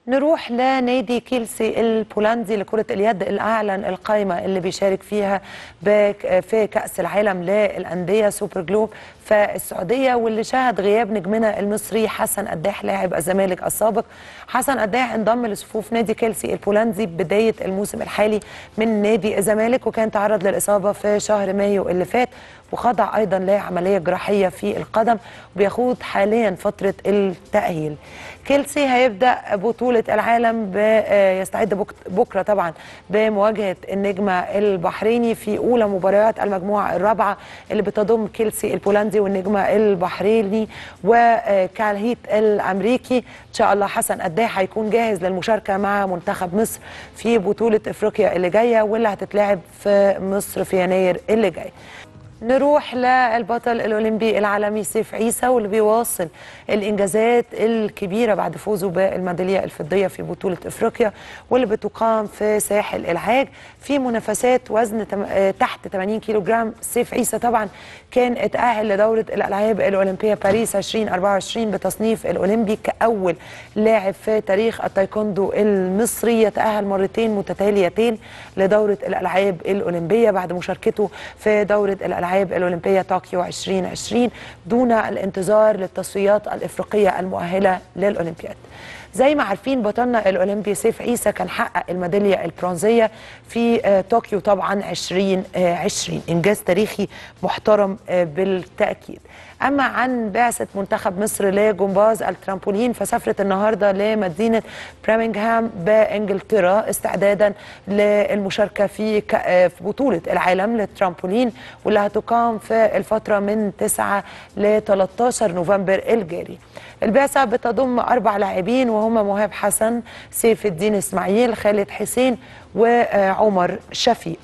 نروح لنادي كيلسي البولندي لكرة اليد اللي أعلن القائمة اللي بيشارك فيها بك- في كأس العالم للأندية سوبر جلوب في السعودية واللي شهد غياب نجمنا المصري حسن قداح لاعب الزمالك السابق حسن قداح انضم لصفوف نادي كيلسي البولندي بداية الموسم الحالي من نادي الزمالك وكان تعرض للإصابة في شهر مايو اللي فات وخضع أيضا لعملية جراحية في القدم وبيخوض حاليا فترة التأهيل كيلسي هيبدأ بطولة العالم ب- آه، يستعد بك- بكرة طبعا بمواجهة النجمة البحريني في أولى مباريات المجموعة الرابعة اللي بتضم كيلسي البولندي والنجمة البحريني وكالهيت الأمريكي إن شاء الله حسن قداح هيكون جاهز للمشاركة مع منتخب مصر في بطولة إفريقيا اللي جاية واللي هتتلعب في مصر في يناير اللي جاي نروح للبطل الاولمبي العالمي سيف عيسى واللي بيواصل الانجازات الكبيره بعد فوزه بالميداليه الفضيه في بطوله افريقيا واللي بتقام في ساحل العاج في منافسات وزن تم- آه، تحت 80 كيلو جرام سيف عيسى طبعا كان اتاهل لدوره الالعاب الاولمبيه باريس 2024 بتصنيف الاولمبي كاول لاعب في تاريخ التايكوندو المصري يتاهل مرتين متتاليتين لدوره الالعاب الاولمبيه بعد مشاركته في دوره الالعاب الاولمبيه طوكيو 2020 دون الانتظار للتصفيات الافريقيه المؤهله للاولمبياد زي ما عارفين بطلنا الاولمبي سيف عيسى كان حقق الميداليه البرونزيه في آه، طوكيو طبعا 2020 انجاز تاريخي محترم آه، بالتاكيد اما عن بعثه منتخب مصر لجمباز الترامبولين فسافرت النهارده لمدينه برامنغهام بانجلترا استعدادا للمشاركه في ك- آه، في بطوله العالم للترامبولين واللي هتقام في الفتره من 9 ل 13 نوفمبر الجاري البعثه بتضم اربع لاعبين وهم مهاب حسن سيف الدين اسماعيل خالد حسين وعمر شفيق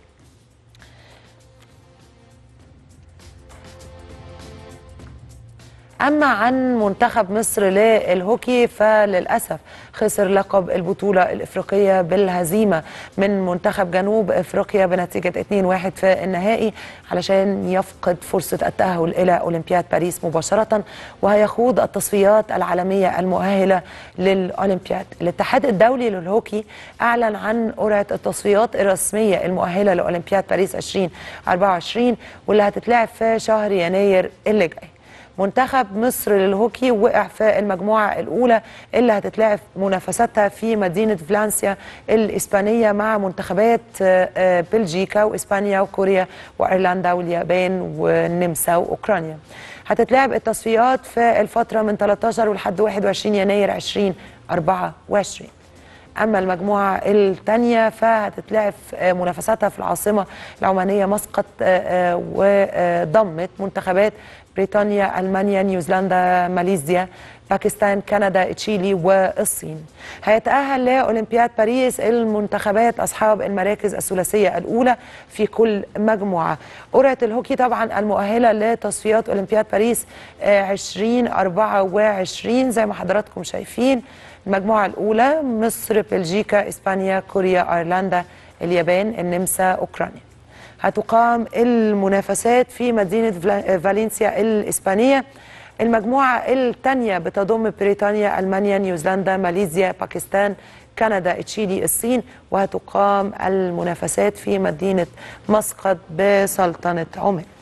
أما عن منتخب مصر للهوكي فللأسف خسر لقب البطولة الإفريقية بالهزيمة من منتخب جنوب إفريقيا بنتيجة 2-1 في النهائي علشان يفقد فرصة التأهل إلى أولمبياد باريس مباشرة وهيخوض التصفيات العالمية المؤهلة للأولمبياد الاتحاد الدولي للهوكي أعلن عن قرعة التصفيات الرسمية المؤهلة لأولمبياد باريس 2024 واللي هتتلعب في شهر يناير اللي جاي منتخب مصر للهوكي وقع في المجموعة الأولى اللي هتتلعب منافستها في مدينة فلانسيا الإسبانية مع منتخبات آه، آه، بلجيكا وإسبانيا وكوريا وأيرلندا واليابان والنمسا وأوكرانيا هتتلعب التصفيات في الفترة من 13 ولحد 21 يناير 2024 اما المجموعه الثانيه فهتتلعب آه، منافساتها في العاصمه العمانيه مسقط آه، آه، وضمت منتخبات بريطانيا المانيا نيوزيلندا ماليزيا باكستان كندا تشيلي والصين هيتأهل لأولمبياد باريس المنتخبات أصحاب المراكز الثلاثية الأولى في كل مجموعة قرعة الهوكي طبعا المؤهلة لتصفيات أولمبياد باريس آه، 2024 زي ما حضراتكم شايفين المجموعة الأولى مصر بلجيكا إسبانيا كوريا أيرلندا اليابان النمسا أوكرانيا هتقام المنافسات في مدينة فلا- فالنسيا الإسبانية المجموعة الثانية بتضم بريطانيا ألمانيا نيوزيلندا ماليزيا باكستان كندا تشيلي الصين وهتقام المنافسات في مدينة مسقط بسلطنة عمان